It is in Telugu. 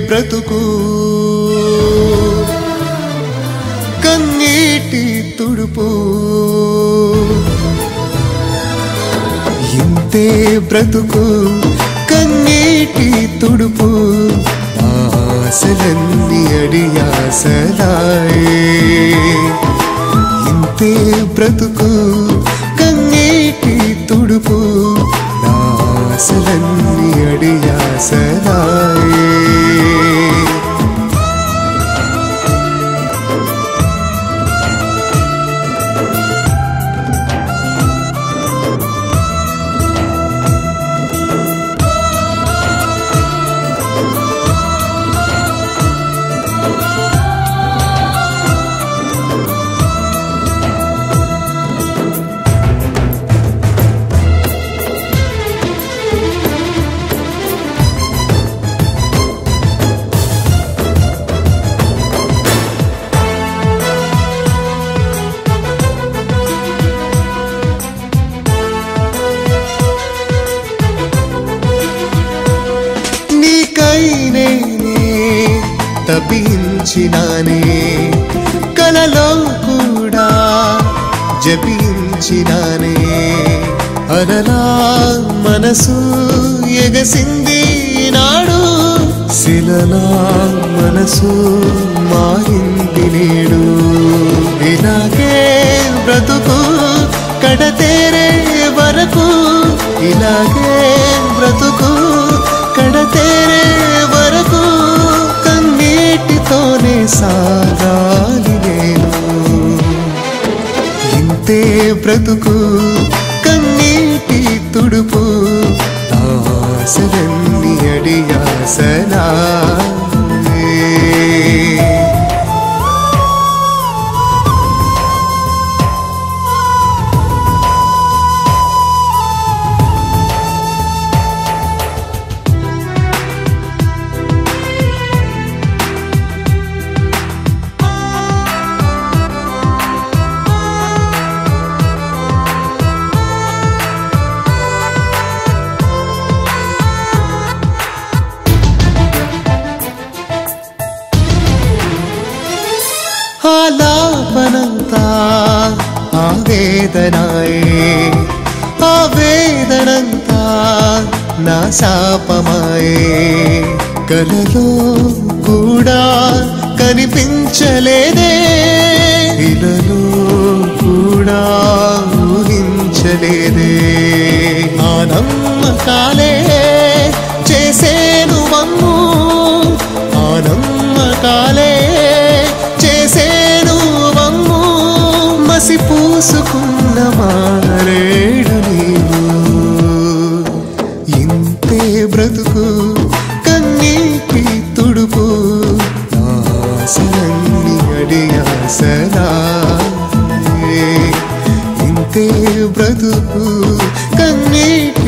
బ్రతుకు కన్నీటి తుడుపు ఇంతే బ్రతుకు కన్నీటి తుడుపు ఆశలన్నీ అడియాసలాయే ఇంతే బ్రతుకు కన్నీటి తుడుపు ఆశలన్నీ అడియాసలాయే నీకై నేనే తప్పించినానే కలలో కూడా జపించినానే అనలా మనసు ఎగసింది నాడు శిలలా మనసు మారింది నేడు ఇలాగే బ్రతుకు కడతేరే వరకు ఇలాగే బ్రతుకు కడతేరే వరకు కన్నీటితోనే సాగాలి నేను ఇంతే బ్రతుకు కన్నీటి తుడుపు ఆశలన్నీ అడియాసలా ఆలాపనంతా ఆవేదనాయే ఆవేదనంతా నా శాపమాయే కలలో కూడా కనిపించలేదే ఇలలో కూడా ఊహించలేదే ఆ నమ్మకాలే చేసేను వమ్ము ఆ నమ్మకాలే చేసేను వమ్ము మసి పూసుకున్న మారేడు నీవు ఇంతే బ్రతుకు కన్నీటి తుడుపు ఆశలన్నీ అడియాసలా ఇంతే బ్రతుకు కన్నీటి